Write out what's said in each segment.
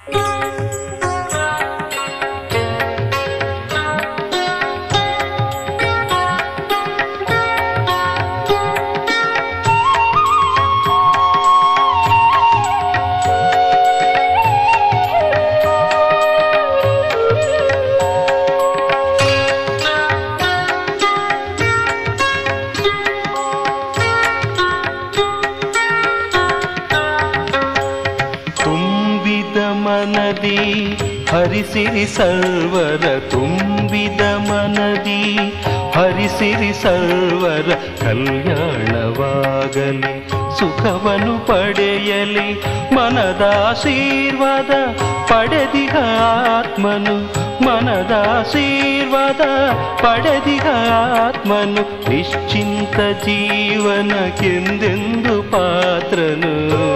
ತುಂಬಿದ ಮನದಿ ಹರಿಸಿರಿ ಸರ್ವರ ತುಂಬಿದ ಮನದಿ ಹರಿಸಿರಿ ಸರ್ವರ ಕಲ್ಯಾಣವಾಗಲಿ ಸುಖವನ್ನು ಪಡೆಯಲಿ ಮನದಾಶೀರ್ವಾದ ಪಡೆದಿಗ ಆತ್ಮನು ಮನದಾಶೀರ್ವಾದ ಪಡೆದಿಗ ಆತ್ಮನು ನಿಶ್ಚಿಂತ ಜೀವನಕ್ಕೆಂದೆಂದು ಪಾತ್ರನು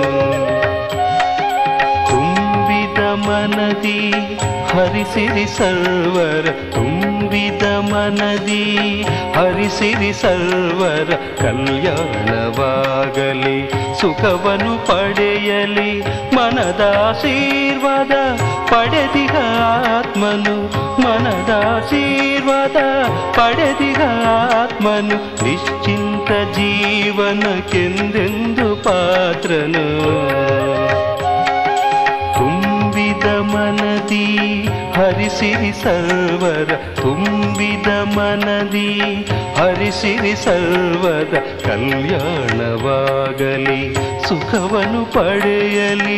ತುಂಬಿದ ಮನದಿ ಹರಿಸಿರಿ ಸರ್ವರ ತುಂಬಿದ ಮನದಿ ಹರಿಸಿರಿ ಸರ್ವರ ಕಲ್ಯಾಣವಾಗಲಿ ಸುಖವನ್ನು ಪಡೆಯಲಿ ಮನದಾಶೀರ್ವಾದ ಪಡೆದಿಗ ಆತ್ಮನು ಮನದಾಶೀರ್ವಾದ ಪಡೆದಿಗ ಆತ್ಮನು ನಿಶ್ಚಿಂತ ಜೀವನಕ್ಕೆಂದೆಂದು ಪಾತ್ರನು ತುಂಬಿದ ಮನದಿ ಹರಿಸಿರಿ ಸರ್ವರ ತುಂಬಿದ ಮನದಿ ಹರಿಸಿರಿ ಸರ್ವರ ಕಲ್ಯಾಣವಾಗಲಿ ಸುಖವನ್ನು ಪಡೆಯಲಿ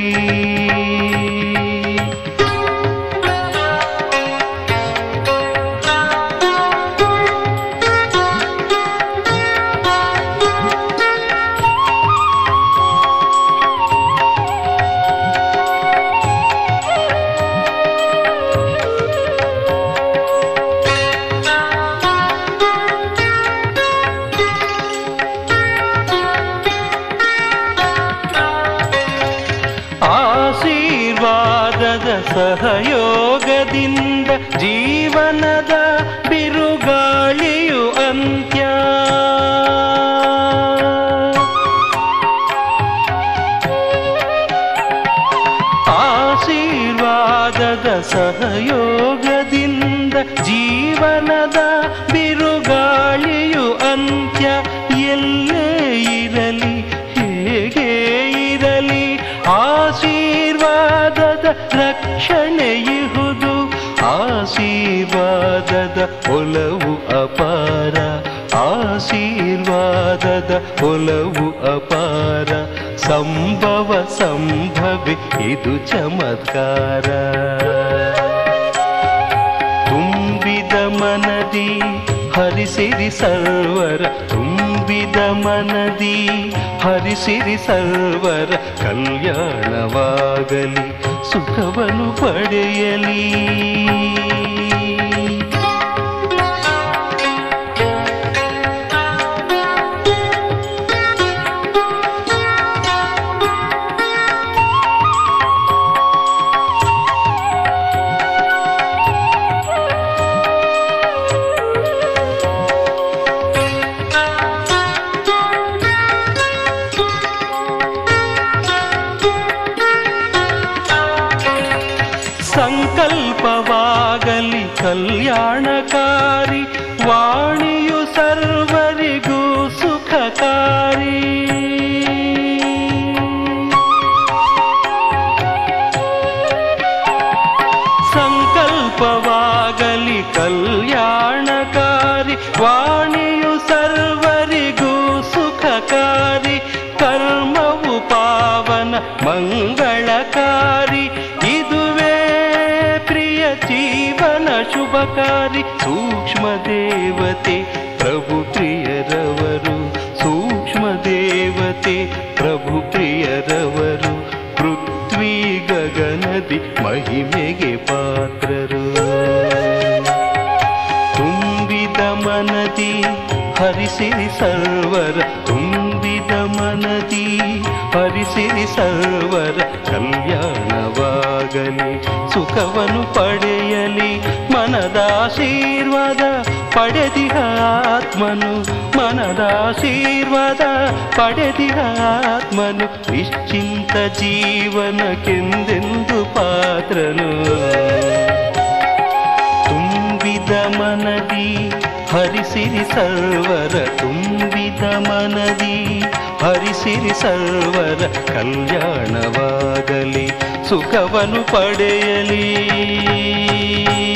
ಆಶೀರ್ವಾದದ ಸಹಯೋಗದಿಂದ ಜೀವನದ ಬಿರುಗಾಳಿಯು ಅಂತ್ಯ ಆಶೀರ್ವಾದದ ಸಹಯೋಗದಿಂದ ಜೀವನದ ಬಿರುಗಾಳಿಯು ಅಂತ್ಯ ಎಲ್ಲೇ ಇರಲಿ ಹೇಗೆ ಇರಲಿ ಆಶೀರ್ವಾದದ ರಕ್ಷಣೆಯುವುದು ಆಶೀರ್ವಾದದ ಒಲವು ಅಪಾರ ಆಶೀರ್ವಾದದ ಒಲವು ಅಪಾರ ಸಂಭವ ಸಂಭವಿ ಇದು ಚಮತ್ಕಾರ ತುಂಬಿದ ಮನದಿ ಹರಿಸಿರಿ ಸರ್ವರ ತುಂಬಿದ ಮನದಿ ಹರಿಸಿರಿ ಸರ್ವರ ಕಲ್ಯಾಣವಾಗಲಿ ಸುಖವನ್ನು ಪಡೆಯಲಿ ಸಂಕಲ್ಪವಾಗಲಿ ಕಲ್ಯಾಣಕಾರಿ ವಾಣಿಯು ಸರ್ವರಿಗೂ ಸುಖಕಾರಿ ಸಂಕಲ್ಪವಾಗಲಿ ಕಲ್ಯಾಣಕಾರಿ ವಾಣಿಯು ಸರ್ವರಿಗೂ ಸುಖಕಾರಿ ಕರ್ಮವು ಪಾವನ ಮಂಗಳಕಾರಿ ಇದುವೇ ಪ್ರಿಯ ಜೀವನ ಶುಭಕಾರಿ ಸೂಕ್ಷ್ಮ ದೇವತೆ ಪ್ರಭು ಪ್ರಿಯರವರು ಸೂಕ್ಷ್ಮ ದೇವತೆ ಪ್ರಭು ಪ್ರಿಯರವರು ಪೃಥ್ವಿ ಗಗನದಿ ಮಹಿಮೆಗೆ ಪಾತ್ರರು ತುಂಬಿದ ಮನದಿ ಹರಿಸಿರಿ ಸರ್ವರ ತುಂಬಿದ ಮನದಿ ಹರಿಸಿರಿ ಸರ್ವರ ಕಲ್ಯಾಣವಾಗಲಿ ಸುಖವನ್ನು ಪಡೆಯಲಿ ಮನದಾಶೀರ್ವಾದ ಪಡೆದಿಹ ಆತ್ಮನು ಮನದಾಶೀರ್ವಾದ ಪಡೆದಿಹ ಆತ್ಮನು ನಿಶ್ಚಿಂತ ಜೀವನಕ್ಕೆಂದೆಂದು ಪಾತ್ರನು ತುಂಬಿದ ಮನದಿ ಹರಿಸಿರಿ ಸರ್ವರ ತುಂಬಿದ ಮನದಿ ಹರಿಸಿರಿ ಸರ್ವರ ಕಲ್ಯಾಣವಾಗಲಿ ಸುಖವನ್ನು ಪಡೆಯಲಿ